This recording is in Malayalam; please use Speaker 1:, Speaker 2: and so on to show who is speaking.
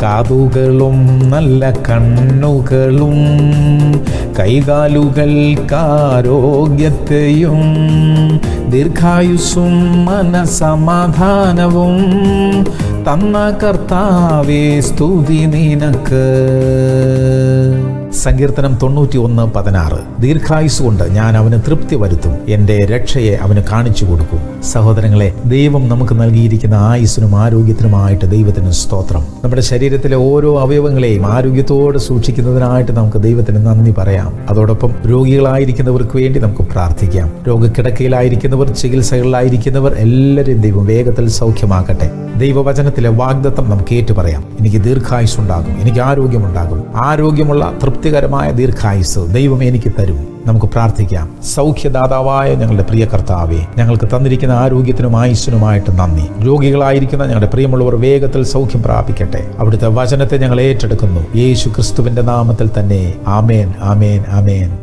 Speaker 1: കാതുകളും നല്ല കണ്ണുകളും കൈകാലുകൾക്കാരോഗ്യത്തെയും ദീർഘായുസ്സും മനസമാധാനവും തന്ന കർത്താവേ സ്തുതി നിനക്ക് സങ്കീർത്തനം തൊണ്ണൂറ്റി ഒന്ന് പതിനാറ് ദീർഘായുസ് കൊണ്ട് ഞാൻ അവന് തൃപ്തി വരുത്തും എൻ്റെ രക്ഷയെ അവന് കാണിച്ചു കൊടുക്കും സഹോദരങ്ങളെ ദൈവം നമുക്ക് നൽകിയിരിക്കുന്ന ആയുസ്സിനും ആരോഗ്യത്തിനുമായിട്ട് ദൈവത്തിന് സ്തോത്രം നമ്മുടെ ശരീരത്തിലെ ഓരോ അവയവങ്ങളെയും ആരോഗ്യത്തോടെ സൂക്ഷിക്കുന്നതിനായിട്ട് നമുക്ക് ദൈവത്തിന് നന്ദി പറയാം അതോടൊപ്പം രോഗികളായിരിക്കുന്നവർക്ക് വേണ്ടി നമുക്ക് പ്രാർത്ഥിക്കാം രോഗക്കിടക്കയിലായിരിക്കുന്നവർ ചികിത്സകളിലായിരിക്കുന്നവർ എല്ലാവരെയും ദൈവം വേഗത്തിൽ സൗഖ്യമാക്കട്ടെ ദൈവവചനത്തിലെ വാഗ്ദത്തം നമുക്ക് ഏറ്റു പറയാം എനിക്ക് ദീർഘായുസ് ഉണ്ടാകും എനിക്ക് ആരോഗ്യമുണ്ടാകും ആരോഗ്യമുള്ള തൃപ്തികരമായ ദീർഘായുസ് ദൈവം എനിക്ക് തരും നമുക്ക് പ്രാർത്ഥിക്കാം സൗഖ്യദാതാവായ ഞങ്ങളുടെ പ്രിയ കർത്താവെ ഞങ്ങൾക്ക് തന്നിരിക്കുന്ന ആരോഗ്യത്തിനും ആയുസ്സിനുമായിട്ട് നന്ദി രോഗികളായിരിക്കുന്ന ഞങ്ങളുടെ പ്രിയമുള്ളവർ വേഗത്തിൽ സൗഖ്യം പ്രാപിക്കട്ടെ അവിടുത്തെ വചനത്തെ ഞങ്ങൾ ഏറ്റെടുക്കുന്നു യേശു ക്രിസ്തുവിന്റെ നാമത്തിൽ തന്നെ ആമേൻ ആമേൻ ആമേൻ